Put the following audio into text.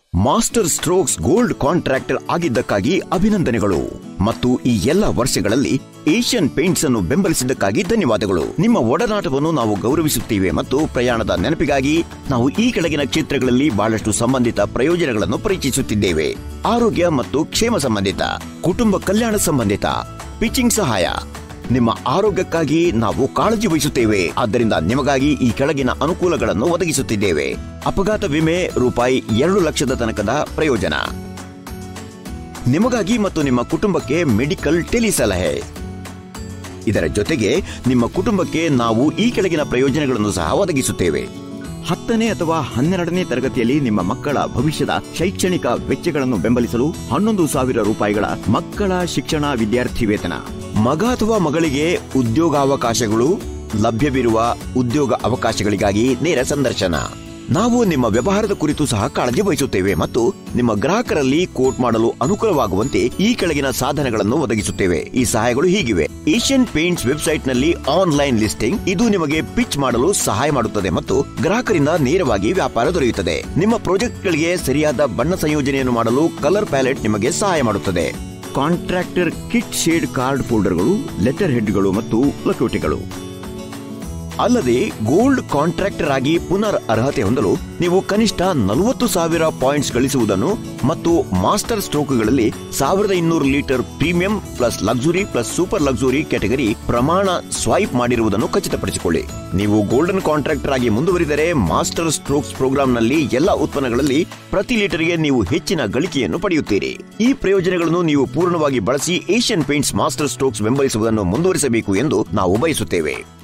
master strokes gold contractor ಆಗಿದ್ದಕ್ಕಾಗಿ ಅಭಿನಂದನೆಗಳು ಮತ್ತು ಈ ಎಲ್ಲ ವರ್ಷಗಳಲ್ಲಿ ಏಷ್ಯನ್ ಪೇಂಟ್ಸ್ ಅನ್ನು ಬೆಂಬಲಿಸಿದ್ದಕ್ಕಾಗಿ ಧನ್ಯವಾದಗಳು ನಿಮ್ಮ ಒಡನಾಟವನ್ನು ನಾವು ಗೌರವಿಸುತ್ತೇವೆ ಮತ್ತು ಪ್ರಯಾಣದ ನೆನಪಿಗಾಗಿ ನಾವು ಈ ಕೆಳಗಿನ ಕ್ಷೇತ್ರಗಳಲ್ಲಿ ಬಹಳಷ್ಟು ಸಂಬಂಧಿತ ಪ್ರಯೋಜನಗಳನ್ನು ಪರಿಚಯಿಸುತ್ತಿದ್ದೇವೆ ಆರೋಗ್ಯ ಮತ್ತು ಕ್ಷೇಮ ಸಂಬಂಧಿತ ಕುಟುಂಬ ಕಲ್ಯಾಣ ಸಂಬಂಧಿತ ಪಿಚಿಂಗ್ ಸಹಾಯ ನಿಮ್ಮ ಆರೋಗ್ಯಕ್ಕಾಗಿ ನಾವು ಕಾಳಜಿ ವಹಿಸುತ್ತೇವೆ ಆದ್ದರಿಂದ ನಿಮಗಾಗಿ ಈ ಕೆಳಗಿನ ಅನುಕೂಲಗಳನ್ನು ಒದಗಿಸುತ್ತಿದ್ದೇವೆ ಅಪಘಾತ ವಿಮೆ ರೂಪಾಯಿ ಎರಡು ಲಕ್ಷದ ತನಕದ ಪ್ರಯೋಜನ ನಿಮಗಾಗಿ ಮತ್ತು ನಿಮ್ಮ ಕುಟುಂಬಕ್ಕೆ ಮೆಡಿಕಲ್ ಟೆಲಿ ಸಲಹೆ ಇದರ ಜೊತೆಗೆ ನಿಮ್ಮ ಕುಟುಂಬಕ್ಕೆ ನಾವು ಈ ಕೆಳಗಿನ ಪ್ರಯೋಜನಗಳನ್ನು ಸಹ ಒದಗಿಸುತ್ತೇವೆ ಹತ್ತನೇ ಅಥವಾ ಹನ್ನೆರಡನೇ ತರಗತಿಯಲ್ಲಿ ನಿಮ್ಮ ಮಕ್ಕಳ ಭವಿಷ್ಯದ ಶೈಕ್ಷಣಿಕ ವೆಚ್ಚಗಳನ್ನು ಬೆಂಬಲಿಸಲು ಹನ್ನೊಂದು ಸಾವಿರ ರೂಪಾಯಿಗಳ ಮಕ್ಕಳ ಶಿಕ್ಷಣ ವಿದ್ಯಾರ್ಥಿ ವೇತನ ಮಗ ಅಥವಾ ಮಗಳಿಗೆ ಉದ್ಯೋಗಾವಕಾಶಗಳು ಲಭ್ಯವಿರುವ ಉದ್ಯೋಗ ಅವಕಾಶಗಳಿಗಾಗಿ ನೇರ ಸಂದರ್ಶನ ನಾವು ನಿಮ್ಮ ವ್ಯವಹಾರದ ಕುರಿತು ಸಹ ಕಾಳಜಿ ವಹಿಸುತ್ತೇವೆ ಮತ್ತು ನಿಮ್ಮ ಗ್ರಾಹಕರಲ್ಲಿ ಕೋಟ್ ಮಾಡಲು ಅನುಕೂಲವಾಗುವಂತೆ ಈ ಕೆಳಗಿನ ಸಾಧನಗಳನ್ನು ಒದಗಿಸುತ್ತೇವೆ ಈ ಸಹಾಯಗಳು ಹೀಗಿವೆ ಏಷ್ಯನ್ ಪೇಂಟ್ಸ್ ವೆಬ್ಸೈಟ್ ನಲ್ಲಿ ಆನ್ಲೈನ್ ಲಿಸ್ಟಿಂಗ್ ಇದು ನಿಮಗೆ ಪಿಚ್ ಮಾಡಲು ಸಹಾಯ ಮಾಡುತ್ತದೆ ಮತ್ತು ಗ್ರಾಹಕರಿಂದ ನೇರವಾಗಿ ವ್ಯಾಪಾರ ದೊರೆಯುತ್ತದೆ ನಿಮ್ಮ ಪ್ರಾಜೆಕ್ಟ್ಗಳಿಗೆ ಸರಿಯಾದ ಬಣ್ಣ ಸಂಯೋಜನೆಯನ್ನು ಮಾಡಲು ಕಲರ್ ಪ್ಯಾಲೆಟ್ ನಿಮಗೆ ಸಹಾಯ ಮಾಡುತ್ತದೆ ಕಾಂಟ್ರಾಕ್ಟರ್ ಕಿಟ್ ಶೇಡ್ ಕಾರ್ಡ್ ಫೋಲ್ಡರ್ಗಳು ಲೆಟರ್ ಹೆಡ್ಗಳು ಮತ್ತು ಲಕೋಟೆಗಳು ಅಲ್ಲದೆ ಗೋಲ್ಡ್ ಕಾಂಟ್ರಾಕ್ಟರ್ ಆಗಿ ಪುನರ್ ಅರ್ಹತೆ ಹೊಂದಲು ನೀವು ಕನಿಷ್ಠ ನಲವತ್ತು ಸಾವಿರ ಪಾಯಿಂಟ್ಸ್ ಗಳಿಸುವುದನ್ನು ಮತ್ತು ಮಾಸ್ಟರ್ ಸ್ಟ್ರೋಕ್ಗಳಲ್ಲಿ ಸಾವಿರದ ಇನ್ನೂರು litre premium plus luxury plus super luxury category ಪ್ರಮಾಣ ಸ್ವೈಪ್ ಮಾಡಿರುವುದನ್ನು ಖಚಿತಪಡಿಸಿಕೊಳ್ಳಿ ನೀವು ಗೋಲ್ಡನ್ ಕಾಂಟ್ರಾಕ್ಟರ್ ಆಗಿ ಮುಂದುವರಿದರೆ ಮಾಸ್ಟರ್ ಸ್ಟ್ರೋಕ್ಸ್ ಪ್ರೋಗ್ರಾಂನಲ್ಲಿ ಎಲ್ಲಾ ಉತ್ಪನ್ನಗಳಲ್ಲಿ ಪ್ರತಿ ಲೀಟರ್ಗೆ ನೀವು ಹೆಚ್ಚಿನ ಗಳಿಕೆಯನ್ನು ಪಡೆಯುತ್ತೀರಿ ಈ ಪ್ರಯೋಜನಗಳನ್ನು ನೀವು ಪೂರ್ಣವಾಗಿ ಬಳಸಿ ಏಷ್ಯನ್ ಪೇಂಟ್ಸ್ ಮಾಸ್ಟರ್ ಸ್ಟ್ರೋಕ್ಸ್ ಬೆಂಬಲಿಸುವುದನ್ನು ಮುಂದುವರಿಸಬೇಕು ಎಂದು ನಾವು ಬಯಸುತ್ತೇವೆ